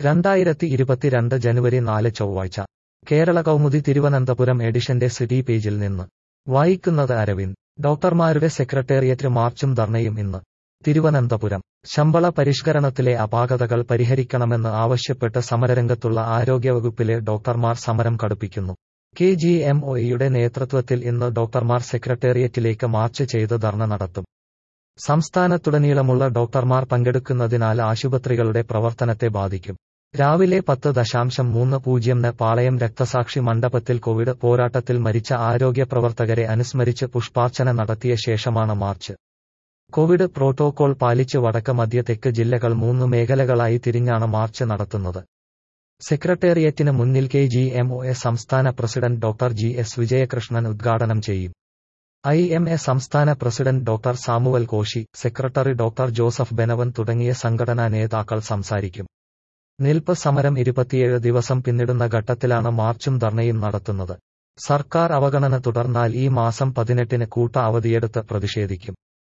രണ്ടായിരത്തി ഇരുപത്തിരണ്ട് ജനുവരി നാല് ചൊവ്വാഴ്ച കേരള കൗമുദി തിരുവനന്തപുരം എഡിഷന്റെ സിറ്റി പേജിൽ നിന്ന് വായിക്കുന്നത് അരവിന്ദ് ഡോക്ടർമാരുടെ സെക്രട്ടേറിയറ്റ് മാർച്ചും ധർണയും ഇന്ന് തിരുവനന്തപുരം ശമ്പള പരിഷ്കരണത്തിലെ അപാകതകൾ പരിഹരിക്കണമെന്ന് ആവശ്യപ്പെട്ട് സമരരംഗത്തുള്ള ആരോഗ്യവകുപ്പിലെ ഡോക്ടർമാർ സമരം കടുപ്പിക്കുന്നു കെ ജി എം ഒയുടെ നേതൃത്വത്തിൽ ഇന്ന് ഡോക്ടർമാർ സെക്രട്ടേറിയറ്റിലേക്ക് മാർച്ച് ചെയ്ത് ധർണ നടത്തും സംസ്ഥാനത്തുടനീളമുള്ള ഡോക്ടർമാർ പങ്കെടുക്കുന്നതിനാൽ ആശുപത്രികളുടെ പ്രവർത്തനത്തെ ബാധിക്കും രാവിലെ പത്ത് ദശാംശം മൂന്ന് പൂജ്യംന് പാളയം രക്തസാക്ഷി മണ്ഡപത്തിൽ കോവിഡ് പോരാട്ടത്തിൽ മരിച്ച ആരോഗ്യ പ്രവർത്തകരെ അനുസ്മരിച്ച് പുഷ്പാർച്ചന നടത്തിയ ശേഷമാണ് മാർച്ച് കോവിഡ് പ്രോട്ടോകോൾ പാലിച്ച് വടക്ക് മധ്യ തെക്ക് ജില്ലകൾ മൂന്ന് മേഖലകളായി തിരിഞ്ഞാണ് മാർച്ച് നടത്തുന്നത് സെക്രട്ടേറിയറ്റിന് മുന്നിൽ K G M O A സംസ്ഥാന president doctor G S Vijayakrishnan ഉദ്ഘാടനം ചെയ്യും ഐ എം എ സംസ്ഥാന president doctor Samuel Koshy secretary doctor Joseph Benavan തുടങ്ങിയ സംഘടനാ നേതാക്കൾ സംസാരിക്കും നിൽപ്പ് സമരം ഇരുപത്തിയേഴ് ദിവസം പിന്നിടുന്ന ഘട്ടത്തിലാണ് മാർച്ചും ധർണയും നടത്തുന്നത് സർക്കാർ അവഗണന തുടർന്നാൽ ഈ മാസം പതിനെട്ടിന് കൂട്ട അവധിയെടുത്ത് പ്രതിഷേധിക്കും